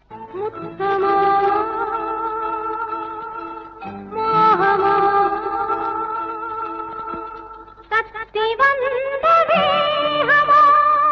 முத்தமோ மோகமோ தத்தி வந்த வேகமோ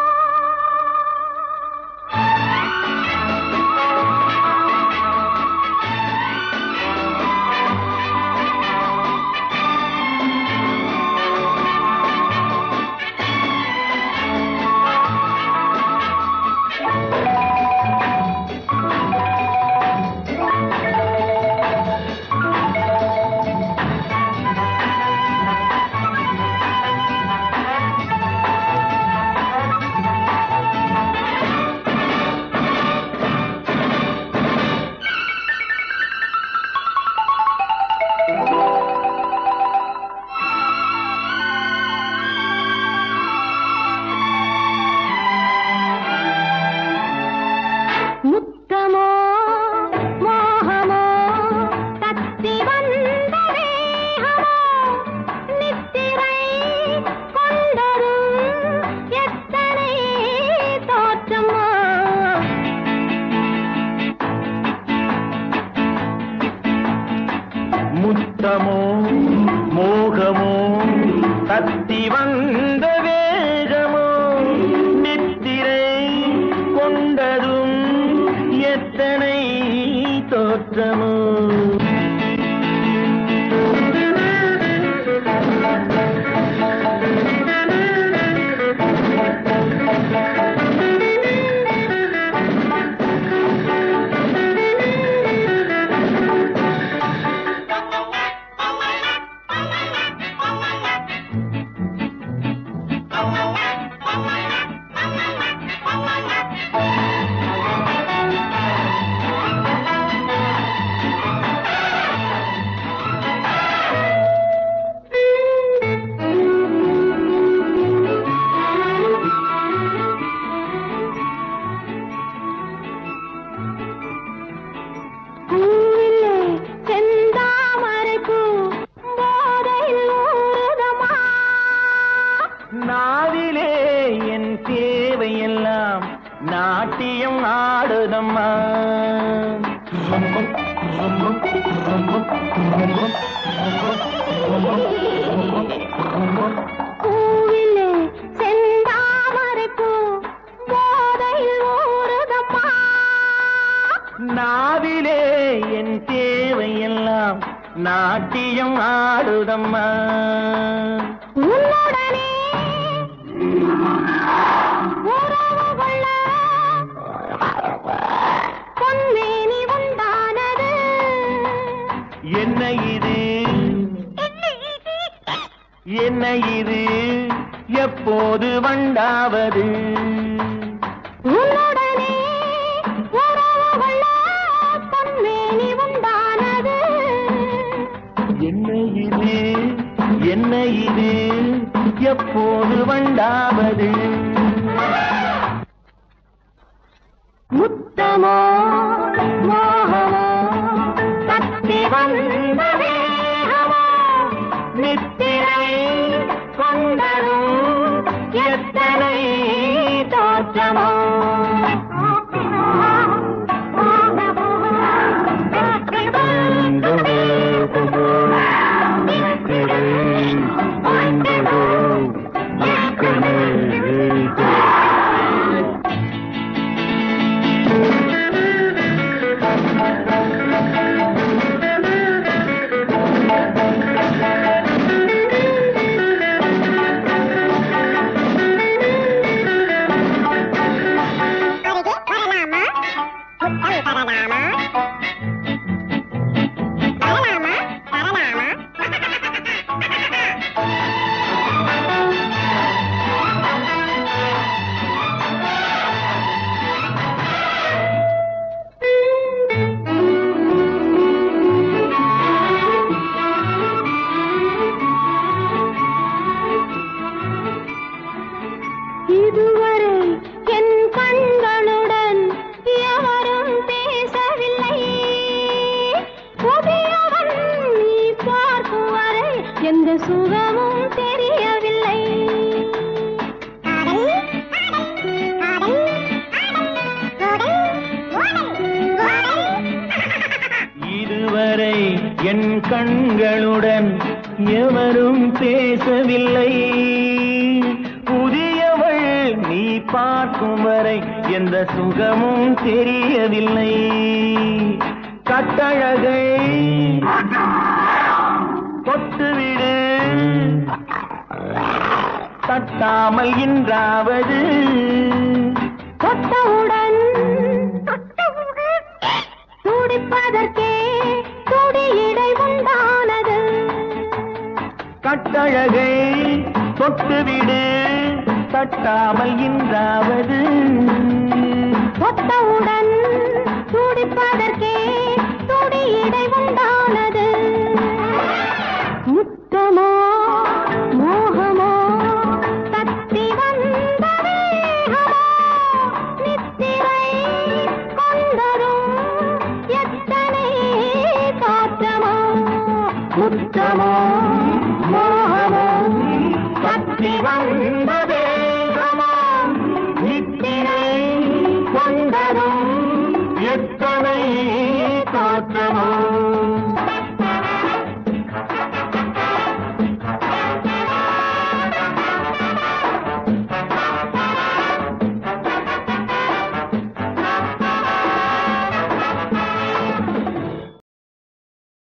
முத்தமோ மோகமோ தத்தி வந்த வேகமோ நித்திரை கொண்டரும் எத்தனை தோற்றமோ முத்தமோ மோகமோ தத்தி வந்த வேகமோ நித்திரை கொண்டதும் எத்தனை தோற்றமோ பூவிலே செந்தாமரை பூ போதையில் ஊறுதமா நாவிலே என் தேவையெல்லாம் நாட்டியம் ஆடுதம்மா பூவிலே செந்தாமரை பூ போதையில் ஊறுதமா நாவிலே என் தேவையெல்லாம் நாட்டியம் ஆடுதம்மா உன்னுடனே உறவு கொள்ள பொன்மேனி உண்டானது என்ன இது என்ன இது எப்போது வண்டாவது உன்னுடனே உறவு கொள்ள பொன்மேனி உண்டானது என்ன இது என்ன இது எப்போது வண்டாவது முத்தமோ மோகமோ தத்தி வந்த வேகமோ நித்திரை கொண்டதும் எத்தனை தோற்றமோ Thank you. என் கண்களுடன் எவரும் பேசவில்லை புதியவள் நீ பார்க்கும் வரை எந்த சுகமும் தெரியவில்லை கட்டழகை தொட்டுவிடு தட்டாமல் இன்றாவது தொட்டவுடன் துடிப்பதற்கே துடியிடை உண்டானது கட்டழகை தொட்டுவிடு தட்டாமல் இன்றாவது தொட்டவுடன் துடிப்பதற்கே துடியிடை உண்டானது முத்தமோ மோகமோ தத்தி வந்த வேகமோ நித்திரை கொண்டதும் எத்தனை தோற்றமோ முத்தமோ மோகமோ கத்தி வந்த வேகமா நித்திரை கொண்டதும் எத்தனை தோற்றமோ